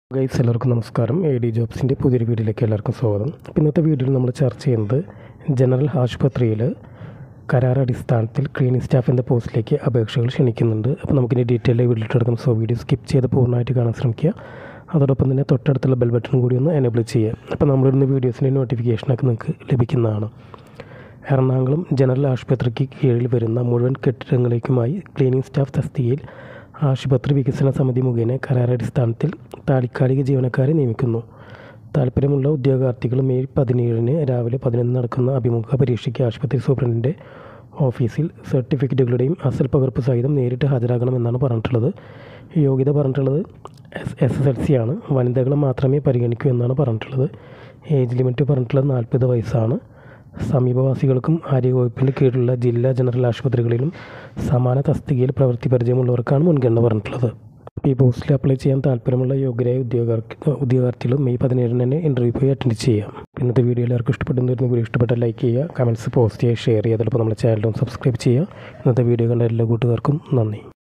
guys എല്ലാവർക്കും നമസ്കാരം A D ജോബ്സിൻ്റെ പുതിയൊരു വീഡിയോയിലേക്ക് എല്ലാവർക്കും സ്വാഗതം അപ്പോൾ ഇന്നത്തെ വീഡിയോയിൽ നമ്മൾ ചർച്ച ചെയ്യുന്നത് ജനറൽ ആശുപത്രിയിൽ കരാർ അടിസ്ഥാനത്തിൽ ക്ലീനിങ് സ്റ്റാഫ് എന്ന പോസ്റ്റിലേക്ക് അപേക്ഷകൾ ക്ഷണിക്കുന്നുണ്ട് അപ്പോൾ നമുക്കിനി ഡീറ്റെയിൽ വീഡിയോയിട്ട് എടുക്കാം സോ വീഡിയോ സ്കിപ്പ് ചെയ്ത് പൂർണ്ണമായിട്ട് കാണാൻ ശ്രമിക്കുക അതോടൊപ്പം തന്നെ തൊട്ടടുത്തുള്ള ബെൽ ബട്ടൺ കൂടി ഒന്ന് എനേബിൾ ചെയ്യുക അപ്പോൾ നമ്മളിടുന്ന വീഡിയോസിൻ്റെ നോട്ടിഫിക്കേഷനൊക്കെ നിങ്ങൾക്ക് ലഭിക്കുന്നതാണ് എറണാകുളം ജനറൽ ആശുപത്രിക്ക് കീഴിൽ വരുന്ന മുഴുവൻ കെട്ടിടങ്ങളിലേക്കുമായി ക്ലീനിങ് സ്റ്റാഫ് തസ്തികയിൽ ആശുപത്രി വികസന സമിതി മുഖേന കരാറടിസ്ഥാനത്തിൽ താൽക്കാലിക ജീവനക്കാരെ നിയമിക്കുന്നു താല്പര്യമുള്ള ഉദ്യോഗാർത്ഥികൾ മെയ് പതിനേഴിന് രാവിലെ പതിനൊന്ന് നടക്കുന്ന അഭിമുഖ പരീക്ഷയ്ക്ക് ആശുപത്രി സൂപ്രണ്ടിൻ്റെ ഓഫീസിൽ സർട്ടിഫിക്കറ്റുകളുടെയും അസൽ പകർപ്പ് സഹിതം നേരിട്ട് ഹാജരാകണമെന്നാണ് പറഞ്ഞിട്ടുള്ളത് യോഗ്യത പറഞ്ഞിട്ടുള്ളത് S S S L C ആണ് വനിതകളെ മാത്രമേ പരിഗണിക്കൂ എന്നാണ് പറഞ്ഞിട്ടുള്ളത് ഏജ് ലിമിറ്റ് പറഞ്ഞിട്ടുള്ളത് നാൽപ്പത് വയസ്സാണ് സമീപവാസികൾക്കും ആരോഗ്യവകുപ്പിന് കീഴിലുള്ള ജില്ലാ ജനറൽ ആശുപത്രികളിലും സമാന തസ്തികയിൽ പ്രവൃത്തി പരിചയമുള്ളവർക്കാണ് മുൻഗണന പറഞ്ഞിട്ടുള്ളത് അപ്പോൾ ഈ പോസ്റ്റിൽ അപ്ലൈ ചെയ്യാൻ താല്പര്യമുള്ള യോഗ്യരായ ഉദ്യോഗാർത്ഥി ഉദ്യോഗാർത്ഥികളും മെയ് പതിനേഴിന് തന്നെ ഇൻ്റർവ്യൂ പോയി അറ്റൻഡ് ചെയ്യാം ഇന്നത്തെ വീഡിയോ എല്ലാവർക്കും ഇഷ്ടപ്പെട്ടെന്ന് വരുന്ന വീഡിയോ ഇഷ്ടപ്പെട്ടാൽ ലൈക്ക് ചെയ്യുക കമൻറ്റ്സ് പോസ്റ്റ് ചെയ്യുക ഷെയർ ചെയ്യുക അതോടൊപ്പം നമ്മുടെ ചാനലും സബ്സ്ക്രൈബ് ചെയ്യുക ഇന്നത്തെ വീഡിയോ കണ്ട എല്ലാ കൂട്ടുകാർക്കും നന്ദി